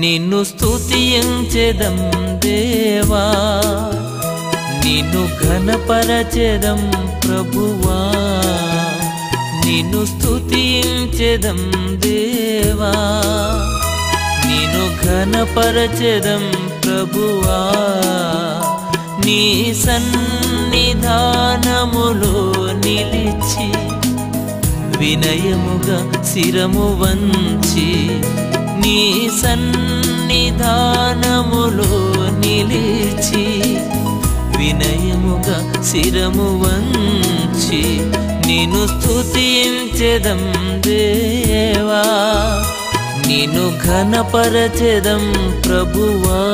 నిన్ను స్తుతించెదం దేవా నిన్ను ఘనపరచెదం ప్రభువా నిన్ను స్తుతించెదం దేవా నిన్ను ఘనపరచెదం ప్రభువా నీ సన్నిధానములో నిలిచి వినయముగా శిరము వంచి నీ సన్నిధానములో నిలిచి వినయముగా శిరము వంచి నిన్ను స్తుతించెదం దేవా నిన్ను ఘనపరచెదం ప్రభువా